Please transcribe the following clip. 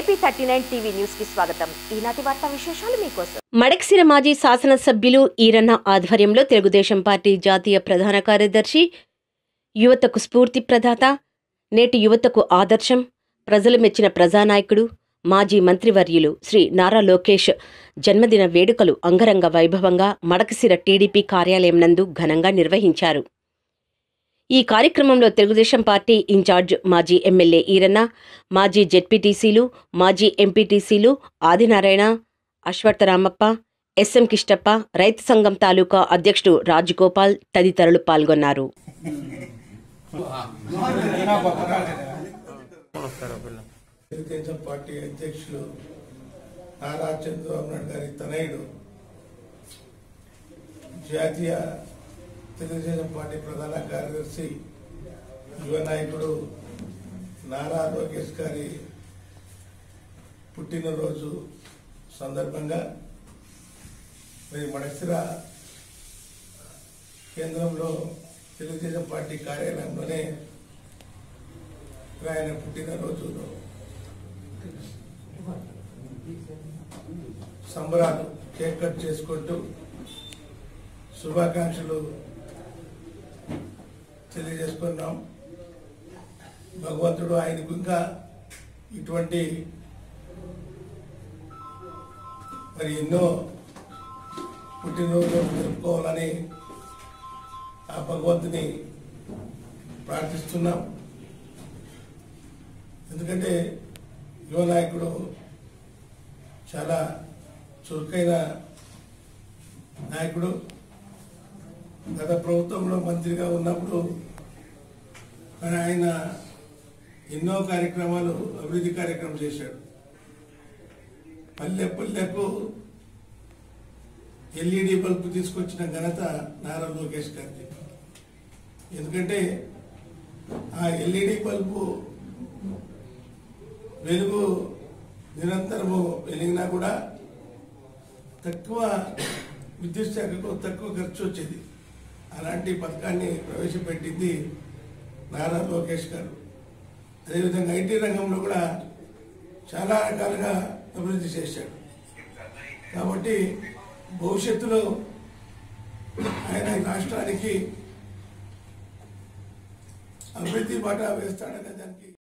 AP thirty nine TV news కి స్వాగతం ఈనాటి వార్తా విశేషాలు మీకోసం మడక్సిర మాజీ శాసనసభ్యులు ఈరన్న ఆధ్వర్యంలో తెలుగుదేశం పార్టీ జాతీయ ప్రధాన కార్యదర్శి యువతకు స్ఫూర్తి ప్రదాత నేటి యువతకు ఆదర్శం ప్రజలు మెచ్చిన ప్రజానాయకుడు మాజీ మంత్రివర్యులు శ్రీ నారా లోకేష్ జన్మదిన వేడుకలు అంగరంగ వైభవంగా మడకసిర టీడీపీ కార్యాలయం నందు ఘనంగా నిర్వహించారు ఈ కార్యక్రమంలో తెలుగుదేశం పార్టీ ఇన్ఛార్జ్ మాజీ ఎమ్మెల్యే ఈరన్న మాజీ జెడ్పీటీసీలు మాజీ ఎంపీటీసీలు ఆదినారాయణ అశ్వత్థరామప్ప ఎస్ఎం కిష్టప్ప రైతు సంఘం తాలూకా అధ్యక్షుడు రాజగోపాల్ తదితరులు పాల్గొన్నారు తెలుగుదేశం పార్టీ అధ్యక్షులు నారా చంద్రబాబు నాయుడు గారి తనయుడు జాతీయ తెలుగుదేశం పార్టీ ప్రధాన కార్యదర్శి యువ నాయకుడు నారా లోకేష్ గారి పుట్టినరోజు సందర్భంగా మరి మడసిర కేంద్రంలో తెలుగుదేశం పార్టీ కార్యాలయంలోనే ఆయన పుట్టినరోజు సంబరాలు కేక్ కట్ చేసుకుంటూ శుభాకాంక్షలు తెలియజేసుకున్నాం భగవంతుడు ఆయనకు ఇంకా ఇటువంటి మరి ఎన్నో పుట్టినరోజులు జరుపుకోవాలని ఆ భగవంతుని ప్రార్థిస్తున్నాం ఎందుకంటే యువ నాయకుడు చాలా చురుకైన నాయకుడు గత ప్రభుత్వంలో మంత్రిగా ఉన్నప్పుడు మరి ఆయన ఎన్నో కార్యక్రమాలు అభివృద్ధి కార్యక్రమం చేశాడు పల్లె పల్లెకు ఎల్ఈడి బల్బు తీసుకొచ్చిన ఘనత నారా లోకేష్ గారిది ఎందుకంటే ఆ ఎల్ఈడి బల్బు వెలుగు నిరంతరము వెలిగినా కూడా తక్కువ విద్యుత్ శాఖకు తక్కువ ఖర్చు వచ్చేది అలాంటి పథకాన్ని ప్రవేశపెట్టింది నారా లోకేష్ గారు అదేవిధంగా ఐటీ రంగంలో కూడా చాలా రకాలుగా అభివృద్ధి చేశాడు కాబట్టి భవిష్యత్తులో ఆయన ఈ రాష్ట్రానికి అభివృద్ధి బాట వేస్తాడనే దానికి